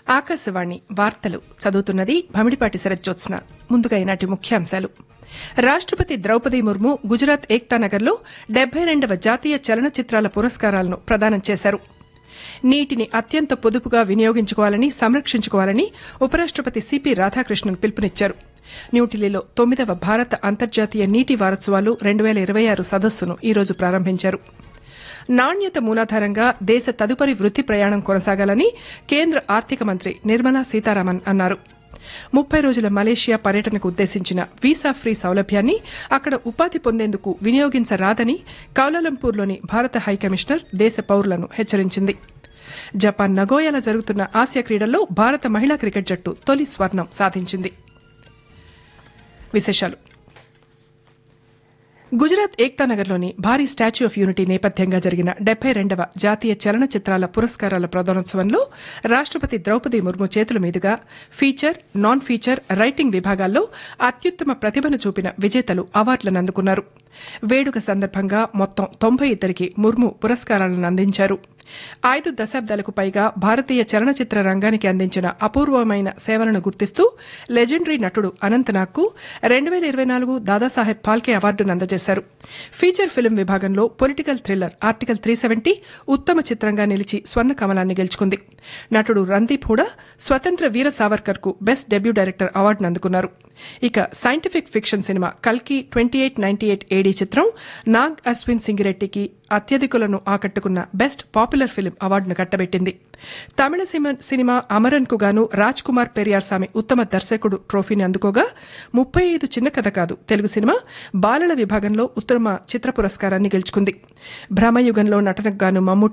ఆకాశవాణి వార్తలు చదువుతున్నది భమిడిపాటి శరజ్జోత్స్న ముందుగా ఈనాటి ముఖ్యాంశాలు రాష్టపతి ద్రౌపది ముర్ము గుజరాత్ ఏక్తా నగర్లో డెబ్బై రెండవ జాతీయ చలనచిత్రాల పురస్కారాలను ప్రదానం చేశారు నీటిని అత్యంత పొదుపుగా వినియోగించుకోవాలని సంరక్షించుకోవాలని ఉపరాష్టపతి సిపి రాధాకృష్ణన్ పిలుపునిచ్చారు న్యూఢిల్లీలో తొమ్మిదవ భారత అంతర్జాతీయ నీటి వారోత్సవాలు రెండు వేల ఇరవై ఆరు సదస్సును ఈరోజు ప్రారంభించారు నాణ్యత మూలాధారంగా దేశ తదుపరి వృద్ది ప్రయాణం కొనసాగాలని కేంద్ర ఆర్థిక మంత్రి నిర్మలా సీతారామన్ అన్నారు ముప్పై రోజుల మలేషియా పర్యటనకు ఉద్దేశించిన వీసా ఫ్రీ సౌలభ్యాన్ని అక్కడ ఉపాధి పొందేందుకు వినియోగించరాదని కౌలాలంపూర్లోని భారత హైకమిషనర్ దేశ పౌరులను హెచ్చరించింది జపాన్ నగోయాలో జరుగుతున్న ఆసియా క్రీడల్లో భారత మహిళా క్రికెట్ జట్టు తొలి స్వర్ణం సాధించింది విశేషాలు గుజరాత్ ఏక్తా నగర్లోని భారీ స్టాచ్యూ ఆఫ్ యూనిటీ నేపథ్యంగా జరిగిన డెబ్బై రెండవ జాతీయ చలనచిత్రాల పురస్కారాల ప్రదానోత్సవంలో రాష్టపతి ద్రౌపది ముర్ము చేతుల మీదుగా ఫీచర్ నాన్ ఫీచర్ రైటింగ్ విభాగాల్లో అత్యుత్తమ ప్రతిభను చూపిన విజేతలు అవార్డులను అందుకున్నారు వేడుక సందర్భంగా మొత్తం తొంభై ఇద్దరికి ముర్ము పురస్కారాలను అందించారు ఐదు దశాబ్దాలకు పైగా భారతీయ చలనచిత్ర రంగానికి అందించిన అపూర్వమైన సేవలను గుర్తిస్తూ లెజెండరీ నటుడు అనంతనాగ్కు రెండు వేల ఇరవై నాలుగు దాదాసాహెబ్ ఫాల్కే అవార్డును అందజేశారు ఫీచర్ ఫిల్మ్ విభాగంలో political thriller article three seventy ఉత్తమ చిత్రంగా నిలిచి స్వర్ణ కమలాన్ని గెలుచుకుంది నటుడు రందీప్ హూడా స్వతంత్ర వీర సావర్కర్ కు బెస్ట్ డెబ్యూ డైరెక్టర్ అవార్డును అందుకున్నారు ఇక సైంటిఫిక్ ఫిక్షన్ సినిమా కల్కి twenty eight ninety eight AD చిత్రం నాగ్ అశ్విన్ సింగిరెడ్డికి అత్యధికులను ఆకట్టుకున్న బెస్ట్ పాపులర్ ఫిల్మ్ అవార్డును కట్టబెట్టింది తమిళ సినిమా అమరన్ కు గాను రాజ్ కుమార్ పెరియార్స్వామి ఉత్తమ దర్శకుడు ట్రోఫీని అందుకోగా ముప్పై ఐదు చిన్న కథ కాదు తెలుగు సినిమా బాలల విభాగంలో ఉత్తమ చిత్ర పురస్కారాన్ని గెలుచుకుంది భ్రమయుగంలో నటనకు గాను మమ్ముట్టి